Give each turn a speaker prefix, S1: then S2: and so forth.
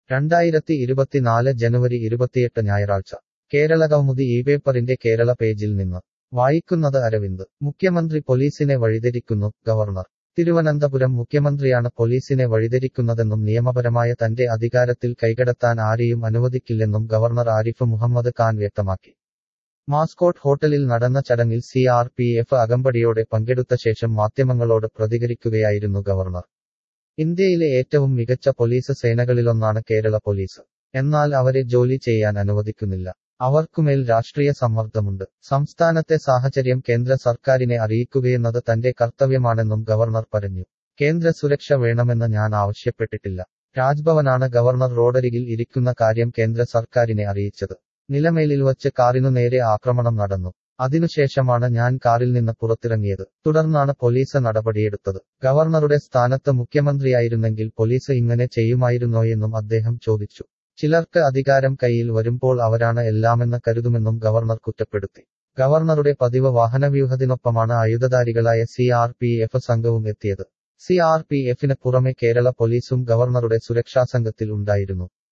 S1: രണ്ടായിരത്തി ഇരുപത്തിനാല് ജനുവരി ഇരുപത്തിയെട്ട് ഞായറാഴ്ച കേരള കൗമുദി ഈ പേപ്പറിന്റെ കേരള പേജിൽ നിന്ന് വായിക്കുന്നത് അരവിന്ദ് മുഖ്യമന്ത്രി പോലീസിനെ വഴിതെറ്റിക്കുന്നു ഗവർണർ തിരുവനന്തപുരം മുഖ്യമന്ത്രിയാണ് പോലീസിനെ വഴിതെറ്റിക്കുന്നതെന്നും നിയമപരമായ തന്റെ അധികാരത്തിൽ കൈകടത്താൻ ആരെയും അനുവദിക്കില്ലെന്നും ഗവർണർ ആരിഫ് മുഹമ്മദ് ഖാൻ വ്യക്തമാക്കി മാസ്കോട്ട് ഹോട്ടലിൽ നടന്ന ചടങ്ങിൽ സി ആർ പി എഫ് അകമ്പടിയോടെ പങ്കെടുത്ത ശേഷം മാധ്യമങ്ങളോട് പ്രതികരിക്കുകയായിരുന്നു ഗവർണർ ഇന്ത്യയിലെ ഏറ്റവും മികച്ച പോലീസ് സേനകളിലൊന്നാണ് കേരള പോലീസ് എന്നാൽ അവരെ ജോലി ചെയ്യാൻ അനുവദിക്കുന്നില്ല അവർക്കുമേൽ രാഷ്ട്രീയ സമ്മർദ്ദമുണ്ട് സംസ്ഥാനത്തെ സാഹചര്യം കേന്ദ്ര സർക്കാരിനെ അറിയിക്കുകയെന്നത് തന്റെ കർത്തവ്യമാണെന്നും ഗവർണർ പറഞ്ഞു കേന്ദ്ര സുരക്ഷ വേണമെന്ന് ഞാൻ ആവശ്യപ്പെട്ടിട്ടില്ല രാജ്ഭവനാണ് ഗവർണർ റോഡരികിൽ ഇരിക്കുന്ന കാര്യം കേന്ദ്ര സർക്കാരിനെ അറിയിച്ചത് നിലമേലിൽ വച്ച് കാറിനു നേരെ ആക്രമണം നടന്നു അതിനുശേഷമാണ് ഞാൻ കാറിൽ നിന്ന് പുറത്തിറങ്ങിയത് തുടർന്നാണ് പോലീസ് നടപടിയെടുത്തത് ഗവർണറുടെ സ്ഥാനത്ത് മുഖ്യമന്ത്രിയായിരുന്നെങ്കിൽ പോലീസ് ഇങ്ങനെ ചെയ്യുമായിരുന്നോയെന്നും അദ്ദേഹം ചോദിച്ചു ചിലർക്ക് അധികാരം കയ്യിൽ വരുമ്പോൾ അവരാണ് എല്ലാമെന്ന് കരുതുമെന്നും ഗവർണർ കുറ്റപ്പെടുത്തി ഗവർണറുടെ പതിവ് വാഹനവ്യൂഹത്തിനൊപ്പമാണ് ആയുധധാരികളായ സി ആർ പി എഫ് സംഘവും എത്തിയത് സി ആർ പി എഫിന് പുറമെ കേരള പോലീസും ഗവർണറുടെ സുരക്ഷാ സംഘത്തിൽ ഉണ്ടായിരുന്നു